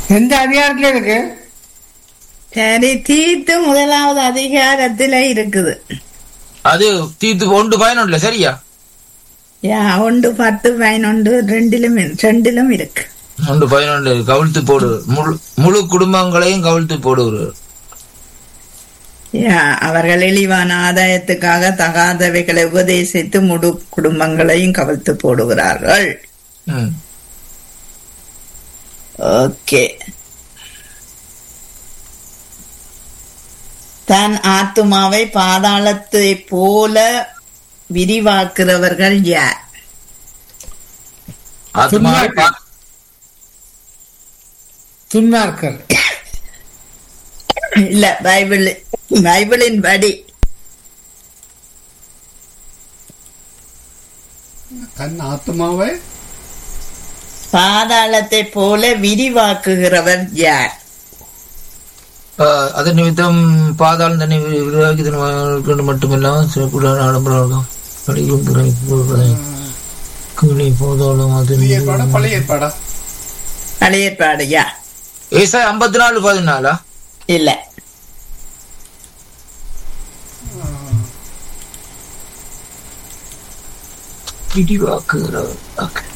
எந்த அதிகாரத்துல இருக்கு சரி தீர்த்து முதலாவது அதிகாரத்துல இருக்குது அது தீர்த்து ஒன்று பயனுள்ள சரியா யா ஒன்று பத்து பதினொன்று ரெண்டிலும் இரு- ரெண்டிலும் இருக்கு ஒன்று பதினொன்று கவிழ்த்து போடு முழு முழு குடும்பங்களையும் கவிழ்த்து போடுகிறார் யா அவர்கள் இழிவான ஆதாயத்துக்காக தகாதவைகளை உபதேசித்து முழு குடும்பங்களையும் கவிழ்த்து போடுகிறார்கள் ம். ஓகே தன் ஆத்துமாவை பாதாளத்தை போல விரிவாக்குறவர்கள் யார் ஆத்மாவை பா- துன்மார்க்கர் இல்ல பைபிள் பைபிளின் படி தன் ஆத்மாவை பாதாளத்தை போல விரிவாக்குகிறவர் யார் ஆஹ், அதன் நிமித்தம் பாதாளம் தன்னை விரிவாக்கி தன் கொண்டு மட்டுமில்லாமல் சிறப்புடன் ஆடம்பரம் கடையும் கீழே போதாலும் அது புதிய ஏற்பாடா பழைய ஏற்பாடா பழைய ஏற்பாடு யா ஏசாய் ஐம்பத்தி நாலு பதினாலா இல்ல விரிவாக்குகிறவர் Okay.